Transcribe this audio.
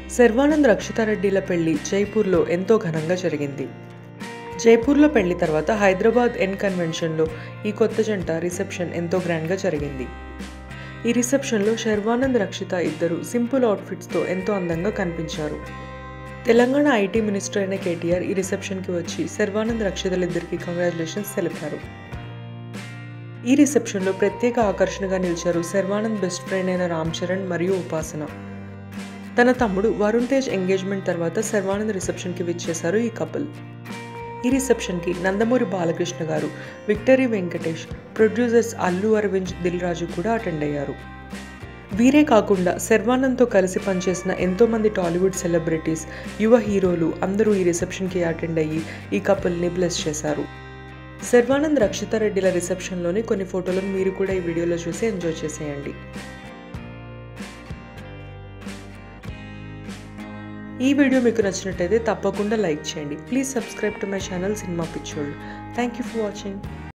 శర్వానంద్ రక్షితారెడ్డిల పెళ్లి జైపూర్లో ఎంతో ఘనంగా జరిగింది జైపూర్లో పెళ్లి తర్వాత హైదరాబాద్ ఎన్ కన్వెన్షన్లో ఈ కొత్త జంట రిసెప్షన్ ఎంతో గ్రాండ్గా జరిగింది ఈ రిసెప్షన్లో శర్వానంద్ రక్షిత ఇద్దరు సింపుల్ అవుట్ఫిట్స్తో ఎంతో అందంగా కనిపించారు తెలంగాణ ఐటీ మినిస్టర్ అయిన కేటీఆర్ ఈ రిసెప్షన్కి వచ్చి శర్వానంద్ రక్షితలిద్దరికి కంగ్రాచులేషన్స్ తెలిపారు ఈ రిసెప్షన్లో ప్రత్యేక ఆకర్షణగా నిలిచారు శర్వానంద్ బెస్ట్ ఫ్రెండ్ అయిన రామ్ చరణ్ మరియు ఉపాసన తన తమ్ముడు వరుణ్ తేజ్ ఎంగేజ్మెంట్ తర్వాత శర్వానంద్ రిసెప్షన్కి విచ్చేశారు ఈ కపుల్ ఈ రిసెప్షన్కి నందమూరి బాలకృష్ణ గారు విక్టరీ వెంకటేష్ ప్రొడ్యూసర్స్ అల్లు అరవింద్ దిల్ రాజు కూడా అటెండ్ అయ్యారు వీరే కాకుండా శర్వానంద్తో కలిసి పనిచేసిన ఎంతోమంది టాలీవుడ్ సెలబ్రిటీస్ యువ హీరోలు అందరూ ఈ రిసెప్షన్కి అటెండ్ అయ్యి ఈ కపుల్ని బ్లెస్ చేశారు శర్వానంద్ రక్షితారెడ్డిల రిసెప్షన్లోని కొన్ని ఫోటోలను మీరు కూడా ఈ వీడియోలో చూసి ఎంజాయ్ చేసేయండి ఈ వీడియో మీకు నచ్చినట్టయితే తప్పకుండా లైక్ చేయండి please subscribe to my channel cinema పిచ్చోళ్ళు థ్యాంక్ యూ ఫర్ వాచింగ్